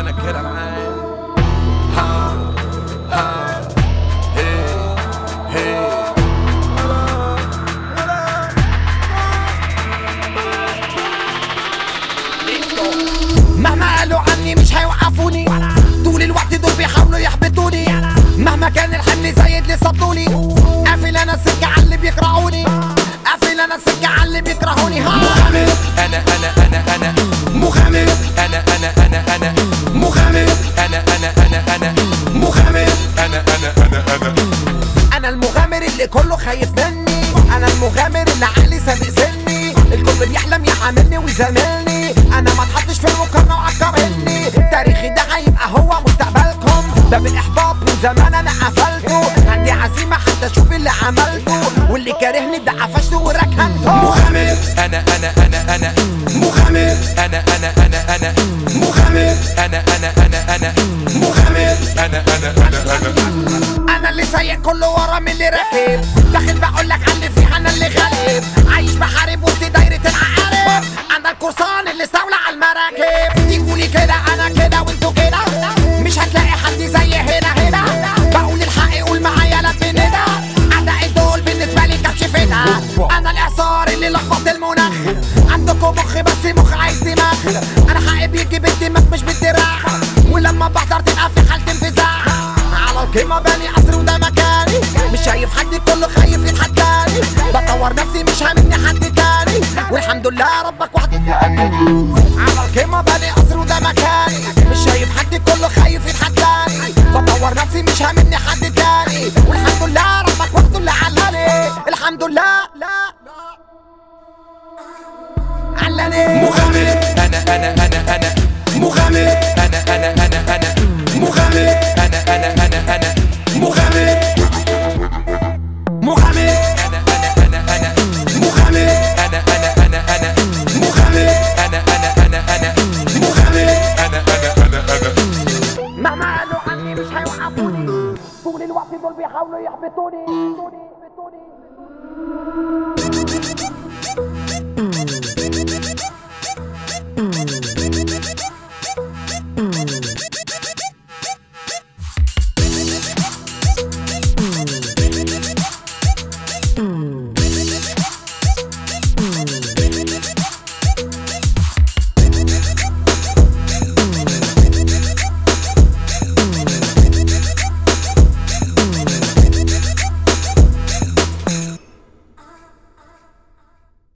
انا كده معايا ها ها هي هي مهما قالوا عني مش هيوقفوني طول الوقت دول بيحاولوا يحبطوني مهما كان الحمل زايد لسه بطولي قافل انا السكة على اللي بيكرهوني قافل انا السكة على اللي بيكرهوني ها مغامر انا انا انا انا مغامر انا انا انا انا مغامر انا انا انا انا مغامر انا انا انا انا انا المغامر اللي كله خايف مني انا المغامر اللي عقلي سابق سني الكل بيحلم يحاملني ويزاملني انا ما اتحطش في المقارنه وعكرني تاريخي ده هيبقى هو مستقبلكم باب الاحباط من زمان انا قفلته عندي عزيمه حتى اشوف اللي عملته واللي كارهني ده قفشته وركنته مغامر انا انا انا انا مغامر انا انا انا انا مغامر انا انا انا انا مغامر انا انا انا انا انا اللي سايق كله ورا من اللي راكب داخل بقول لك على اللي فيه انا اللي غالب عايش بحارب وسط دايره العقارب انا القرصان اللي استولى على المراكب تقولي كده انا كده وانتوا كده مش هتلاقي حد زي هنا هنا بقول الحق قول معايا لا بندى اعدائي دول بالنسبه لي كبش فدا انا الاعصار اللي لخبط المناخ عندكم مخ بس مخ عايز دماغ انا حقي بيجي بالدماغ مش بالدراع ولما بحضر تبقى في حالة انفزاع على القمة باني قصر وده مكاني مش شايف حد كله خايف يتحداني بطور نفسي مش هاممني حد تاني والحمد لله ربك وحدك على القمة باني قصر وده مكاني مش شايف حد كله خايف يتحداني بطور نفسي مش هاممني حد تاني والحمد لله ربك وحده اللي علاني الحمد لله لا علاني مغامر انا انا انا انا مغامر انا انا انا انا مغامر انا انا انا انا مغامر مغامر انا انا انا انا مغامر انا انا انا انا مغامر انا انا انا انا مغامر انا انا انا انا مهما قالوا عني مش هيوقفوني طول الوقت دول بيحاولوا يحبطوني